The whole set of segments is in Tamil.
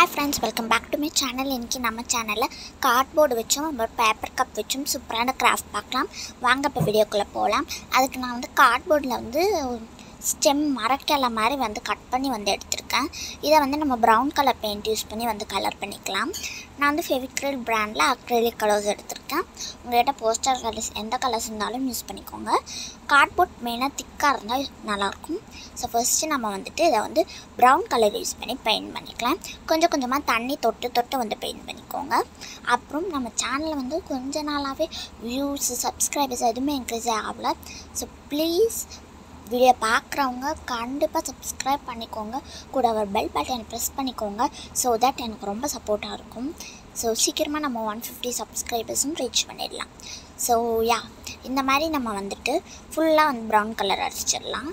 hi friends welcome back to my channel இன்றைக்கி நம்ம சேனலில் கார்ட்போர்டு வச்சும் நம்ம பேப்பர் கப் வச்சும் சூப்பரான கிராஃப்ட் பார்க்கலாம் வாங்க இப்போ வீடியோக்குள்ளே போகலாம் அதுக்கு நான் வந்து கார்ட்போர்டில் வந்து ஸ்டெம் மரக்கிழை மாதிரி வந்து கட் பண்ணி வந்து எடுத்திருக்கேன் இதை வந்து நம்ம ப்ரௌன் கலர் பெயிண்ட் யூஸ் பண்ணி வந்து கலர் பண்ணிக்கலாம் நான் வந்து ஃபெவிக்ரில் பிராண்டில் அக்ரிலிக் கலர்ஸ் எடுத்திருக்கேன் உங்கள்கிட்ட போஸ்டர் கலர்ஸ் எந்த கலர்ஸ் இருந்தாலும் யூஸ் பண்ணிக்கோங்க கார்ட்போர்ட் மெயினாக திக்காக இருந்தால் நல்லாயிருக்கும் ஸோ ஃபஸ்ட்டு நம்ம வந்துட்டு இதை வந்து ப்ரௌன் கலர் யூஸ் பண்ணி பெயிண்ட் பண்ணிக்கலாம் கொஞ்சம் கொஞ்சமாக தண்ணி தொட்டு தொட்டு வந்து பெயிண்ட் பண்ணிக்கோங்க அப்புறம் நம்ம சேனலில் வந்து கொஞ்ச நாளாகவே வியூஸ் சப்ஸ்கிரைபர்ஸ் எதுவுமே இன்க்ரீஸ் ஆகல ஸோ ப்ளீஸ் வீடியோ பார்க்குறவங்க கண்டிப்பாக சப்ஸ்கிரைப் பண்ணிக்கோங்க கூட ஒரு பெல் பட்டன் ப்ரெஸ் பண்ணிக்கோங்க ஸோ தட் எனக்கு ரொம்ப சப்போர்ட்டாக இருக்கும் ஸோ சீக்கிரமாக நம்ம ஒன் ஃபிஃப்டி சப்ஸ்கிரைபர்ஸும் ரீச் பண்ணிடலாம் ஸோ யா இந்த மாதிரி நம்ம வந்துட்டு ஃபுல்லாக வந்து ப்ரௌன் கலர் அடிச்சிடலாம்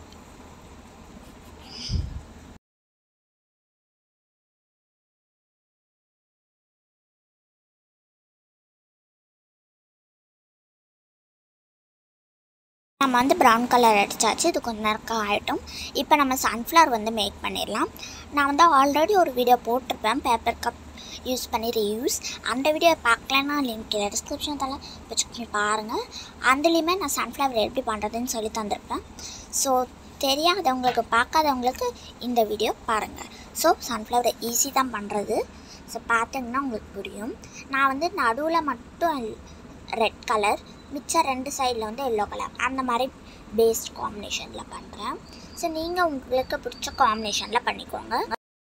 நம்ம வந்து ப்ரௌன் கலர் அடித்தாச்சு இது கொஞ்ச நேரம் ஆகிட்டோம் இப்போ நம்ம சன்ஃப்ளவர் வந்து மேக் பண்ணிடலாம் நான் வந்து ஆல்ரெடி ஒரு வீடியோ போட்டிருப்பேன் பேப்பர் கப் யூஸ் பண்ணி ரீயூஸ் அந்த வீடியோ பார்க்கலன்னா லிங்க் கீழே டிஸ்கிரிப்ஷன் தலை வச்சு பாருங்கள் அதுலேயுமே நான் சன்ஃப்ளவர் எப்படி பண்ணுறதுன்னு சொல்லி தந்திருப்பேன் ஸோ தெரியாதவங்களுக்கு பார்க்காதவங்களுக்கு இந்த வீடியோ பாருங்கள் ஸோ சன்ஃப்ளவரை ஈஸி தான் பண்ணுறது ஸோ பார்த்தீங்கன்னா உங்களுக்கு புரியும் நான் வந்து நடுவில் மட்டும் ரெட் கலர் மிச்சம் ரெண்டு சைடில் வந்து எல்லோ கலர் அந்த மாதிரி பேஸ்ட் காம்பினேஷனில் பண்ணுறேன் ஸோ நீங்கள் உங்களுக்கு பிடிச்ச காம்பினேஷனில் பண்ணிக்கோங்க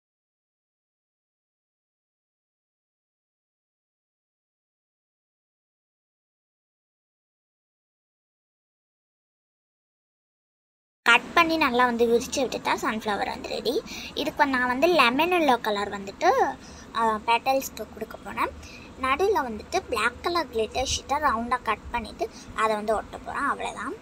கட் பண்ணி நல்லா வந்து விரித்து விட்டுட்டா சன்ஃப்ளவர் வந்து ரெடி இதுக்கு நான் வந்து லெமன் எல்லோ கலர் வந்துட்டு பெட்டல்ஸ்க்கு கொடுக்க போனேன் நடுவில் வந்துட்டு பிளாக் கலர் கிளிட்டர் ஷீட்டை ரவுண்டாக கட் பண்ணிவிட்டு அதை வந்து ஒட்ட போகிறேன் அவ்வளோதான்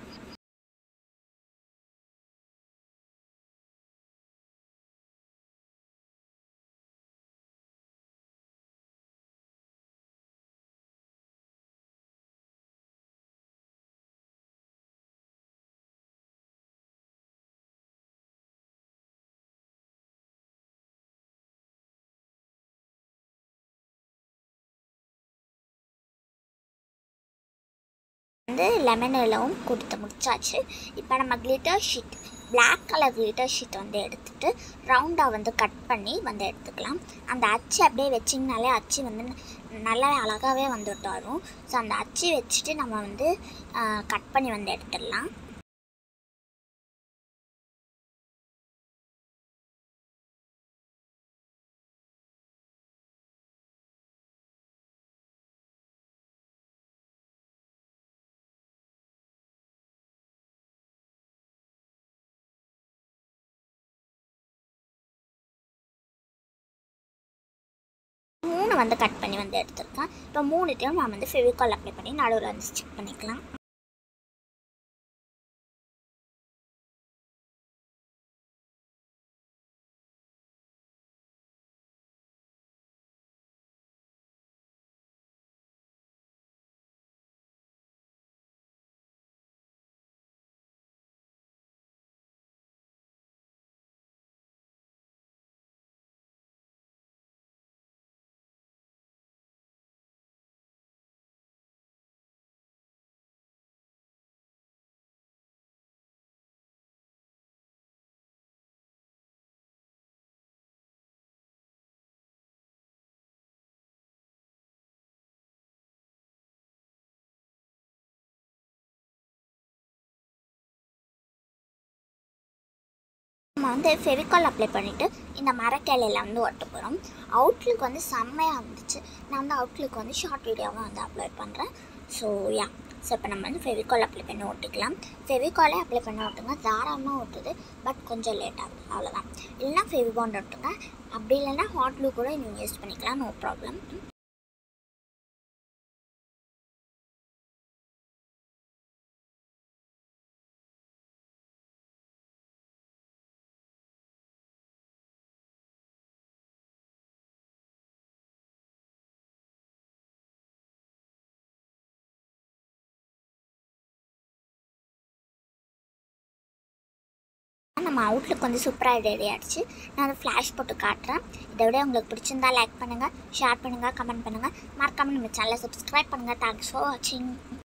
வந்து லெமன் எல்லோவும் கொடுத்து முடிச்சாச்சு இப்போ நம்ம glitter sheet black colour glitter sheet வந்து எடுத்துகிட்டு ரவுண்டாக வந்து கட் பண்ணி வந்து எடுத்துக்கலாம் அந்த அச்சு அப்படியே வச்சிங்கனாலே அச்சு வந்து நல்லா அழகாகவே வந்துட்டு வரும் ஸோ அந்த அச்சு வச்சுட்டு நம்ம வந்து கட் பண்ணி வந்து எடுத்துடலாம் மூணு வந்து கட் பண்ணி வந்து எடுத்திருக்கேன் இப்போ மூணுத்தையும் நான் வந்து ஃபெவிகால் அப்ளை பண்ணி நடுவில் வந்து ஸ்டிக் பண்ணிக்கலாம் நம்ம வந்து ஃபெவிகால் அப்ளை பண்ணிவிட்டு இந்த மரக்கிளையில் வந்து ஒட்ட போகிறோம் அவுட்லுக் வந்து செம்மையாக இருந்துச்சு நான் வந்து அவுட்லுக் வந்து ஷார்ட் வீடியோவாக வந்து அப்லோட் பண்ணுறேன் ஸோ யா ஸோ இப்போ நம்ம வந்து ஃபெவிகால் அப்ளை பண்ணி ஒட்டிக்கலாம் ஃபெவிகாலே அப்ளை பண்ணி ஒட்டுங்க தாராளமாக ஒட்டுது பட் கொஞ்சம் லேட் ஆகுது அவ்வளோதான் இல்லைனா ஃபெவிபாண்ட் ஒட்டுங்க அப்படி இல்லைன்னா ஹாட் க்ளூ கூட நீங்கள் யூஸ் பண்ணிக்கலாம் நோ ப்ராப்ளம் நம்ம அவுட்லுக் வந்து சூப்பராக ரெடி ஆகிடுச்சு நான் வந்து ஃப்ளாஷ் போட்டு காட்டுறேன் இதை விட உங்களுக்கு பிடிச்சிருந்தா லைக் பண்ணுங்கள் ஷேர் பண்ணுங்கள் கமெண்ட் பண்ணுங்கள் மறக்காமல் நம்ம சேனலை சப்ஸ்கிரைப் பண்ணுங்கள் தேங்க்ஸ் ஃபார் வாட்சிங்